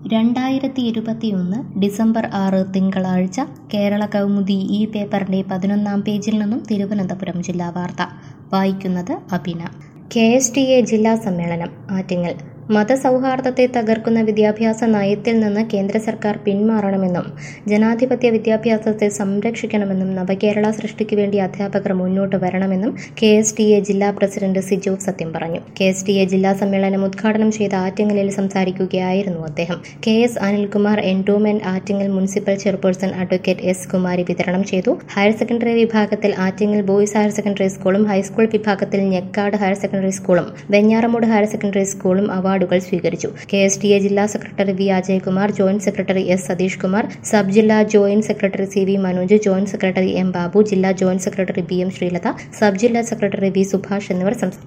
രണ്ടായിരത്തി ഇരുപത്തിയൊന്ന് ഡിസംബർ ആറ് തിങ്കളാഴ്ച കേരള കൗമുദി ഈ പേപ്പറിന്റെ പതിനൊന്നാം പേജിൽ നിന്നും തിരുവനന്തപുരം ജില്ലാ വാർത്ത വായിക്കുന്നത് Abhina K S T A ജില്ലാ സമ്മേളനം ആറ്റിങ്ങൽ മതസൗഹാർദ്ദത്തെ തകർക്കുന്ന വിദ്യാഭ്യാസ നയത്തിൽ നിന്ന് കേന്ദ്ര സർക്കാർ പിന്മാറണമെന്നും ജനാധിപത്യ വിദ്യാഭ്യാസത്തെ സംരക്ഷിക്കണമെന്നും നവകേരള സൃഷ്ടിക്ക് വേണ്ടി അധ്യാപകർ മുന്നോട്ട് വരണമെന്നും കെ എസ് ടി എ ജില്ലാ പ്രസിഡന്റ് സിജു സത്യം പറഞ്ഞു കെ എസ് ടി എ ജില്ലാ സമ്മേളനം ഉദ്ഘാടനം ചെയ്ത ആറ്റിങ്ങലിൽ സംസാരിക്കുകയായിരുന്നു അദ്ദേഹം K S Anilkumar endowment Attingal municipal chairperson advocate S Kumari വിതരണം ചെയ്തു ഹയർ സെക്കൻഡറി വിഭാഗത്തിൽ ആറ്റിങ്ങൽ ബോയ്സ് ഹയർ സെക്കൻഡറി സ്കൂളും ഹൈസ്കൂൾ വിഭാഗത്തിൽ ഞെക്കാട് ഹയർ സെക്കൻഡറി സ്കൂളും വെഞ്ഞാറമൂട് ഹയർ സെക്കൻഡറി സ്കൂളും അവാർഡുകൾ സ്വീകരിച്ചു കെ എസ് ടി എ ജില്ലാ secretary V Ajaykumar joint secretary S Satheesh Kumar sub ജില്ലാ joint secretary C V Manoj joint secretary M Babu ജില്ലാ joint secretary B M Sreelatha sub ജില്ലാ സെക്രട്ടറി വി സുഭാഷ് എന്നിവർ സംസാരിച്ചു